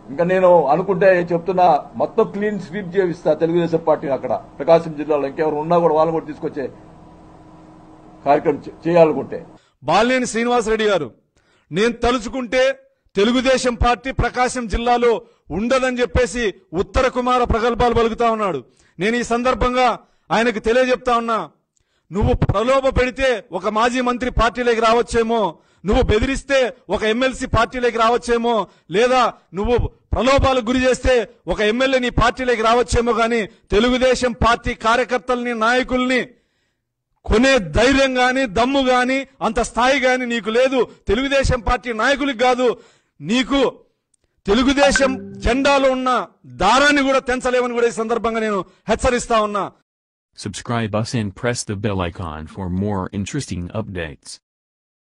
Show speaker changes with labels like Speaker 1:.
Speaker 1: ఇంకా నేను అనుకుంటే చెప్తున్నా మొత్తం క్లీన్ స్వీప్ చేయిస్తా తెలుగుదేశం పార్టీని అక్కడ ప్రకాశం జిల్లాలో ఇంకెవరు ఉన్నా కూడా వాళ్ళని కూడా తీసుకొచ్చే కార్యక్రమం చే- చేయాలనుకుంటే
Speaker 2: బాలినేని శ్రీనివాసరెడ్డి గారు నేను తలుచుకుంటే తెలుగుదేశం పార్టీ ప్రకాశం జిల్లాలో ఉండదని చెప్పేసి ఉత్తర కుమార ప్రగల్భాలు పలుకుతా ఉన్నాడు నేను ఈ సందర్భంగా ఆయనకు తెలియజెప్తా ఉన్నా నువ్వు ప్రలోభ పెడితే ఒక మాజీ మంత్రి పార్టీలోకి రావచ్చేమో నువ్వు బెదిరిస్తే ఒక ఎమ్మెల్సీ పార్టీలోకి రావచ్చేమో లేదా నువ్వు ప్రలోభాలకు గురి చేస్తే ఒక ఎమ్మెల్యే నీ పార్టీలోకి రావచ్చేమో గాని తెలుగుదేశం పార్టీ కార్యకర్తల్ని నాయకుల్ని కొనే ధైర్యం గాని దమ్ము గాని అంత స్థాయి గాని నీకు లేదు తెలుగుదేశం పార్టీ నాయకులకు కాదు నీకు తెలుగుదేశం జెండాలో ఉన్న దారాన్ని కూడా తెంచలేవని కూడా ఈ సందర్భంగా నేను హెచ్చరిస్తా ఉన్నా
Speaker 3: Subscribe us and press the bell icon for more interesting updates.